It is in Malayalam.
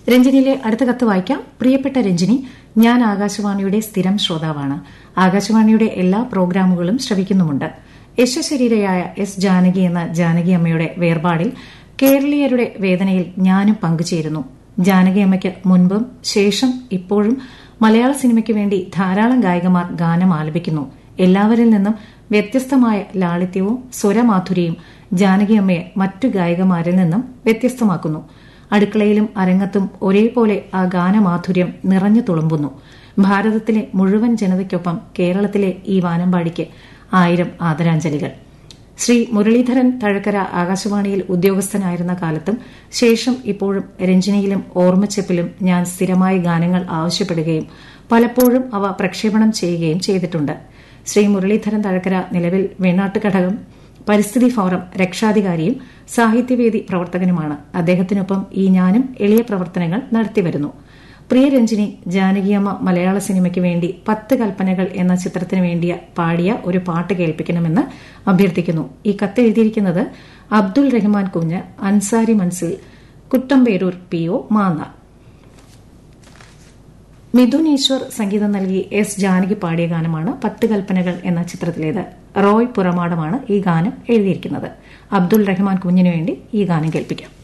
രഞ്ജിനിയിലെ അടുത്ത കത്ത് വായിക്കാം പ്രിയപ്പെട്ട രഞ്ജിനി ഞാൻ ആകാശവാണിയുടെ സ്ഥിരം ശ്രോതാവാണ് ആകാശവാണിയുടെ എല്ലാ പ്രോഗ്രാമുകളും ശ്രവിക്കുന്നുമുണ്ട് യശശരീരയായ എസ് ജാനകി എന്ന ജാനകി അമ്മയുടെ വേർപാടിൽ കേരളീയരുടെ വേദനയിൽ ഞാനും പങ്കുചേരുന്നു ജാനകി അമ്മയ്ക്ക് മുൻപും ശേഷം ഇപ്പോഴും മലയാള സിനിമയ്ക്ക് വേണ്ടി ധാരാളം ഗായികമാർ ഗാനം ആലപിക്കുന്നു എല്ലാവരിൽ നിന്നും വ്യത്യസ്തമായ ലാളിത്യവും സ്വരമാധുര്യവും ജാനകി അമ്മയെ മറ്റു ഗായികമാരിൽ നിന്നും വ്യത്യസ്തമാക്കുന്നു അടുക്കളയിലും അരങ്ങത്തും ഒരേപോലെ ആ ഗാനമാധുര്യം നിറഞ്ഞു തുളുമ്പുന്നു ഭാരതത്തിലെ മുഴുവൻ ജനതയ്ക്കൊപ്പം കേരളത്തിലെ ഈ വാനമ്പാടിക്ക് ആയിരം ആദരാഞ്ജലികൾ ശ്രീ മുരളീധരൻ തഴക്കര ആകാശവാണിയിൽ ഉദ്യോഗസ്ഥനായിരുന്ന കാലത്തും ശേഷം ഇപ്പോഴും രഞ്ജനിയിലും ഓർമ്മച്ചെപ്പിലും ഞാൻ സ്ഥിരമായി ഗാനങ്ങൾ ആവശ്യപ്പെടുകയും പലപ്പോഴും അവ പ്രക്ഷേപണം ചെയ്യുകയും ചെയ്തിട്ടുണ്ട് ശ്രീ മുരളീധരൻ തഴക്കര നിലവിൽ വെണ്ണാട്ട് ഘടകം പരിസ്ഥിതി ഫോറം രക്ഷാധികാരിയും സാഹിത്യവേദി പ്രവർത്തകനുമാണ് അദ്ദേഹത്തിനൊപ്പം ഈ ഞാനും എളിയ പ്രവർത്തനങ്ങൾ നടത്തിവരുന്നു പ്രിയ രഞ്ജിനി ജാനകിയമ്മ മലയാള സിനിമയ്ക്ക് വേണ്ടി പത്ത് കൽപ്പനകൾ എന്ന ചിത്രത്തിന് വേണ്ടി പാടിയ ഒരു പാട്ട് കേൾപ്പിക്കണമെന്ന് അഭ്യർത്ഥിക്കുന്നു ഈ കത്ത് എഴുതിയിരിക്കുന്നത് അബ്ദുൾ റഹ്മാൻ കുഞ്ഞ് അൻസാരി മൻസിൽ കുട്ടമ്പേരൂർ പി ഒ മാന്ന മിഥുൻ ഈശ്വർ സംഗീതം നൽകി എസ് ജാനകി പാടിയ ഗാനമാണ് പത്ത് കൽപ്പനകൾ എന്ന ചിത്രത്തിലേത് റോയ് പുറമാടമാണ് ഈ ഗാനം എഴുതിയിരിക്കുന്നത് അബ്ദുൾ റഹ്മാൻ കുഞ്ഞിനു വേണ്ടി ഈ ഗാനം കേൾപ്പിക്കാം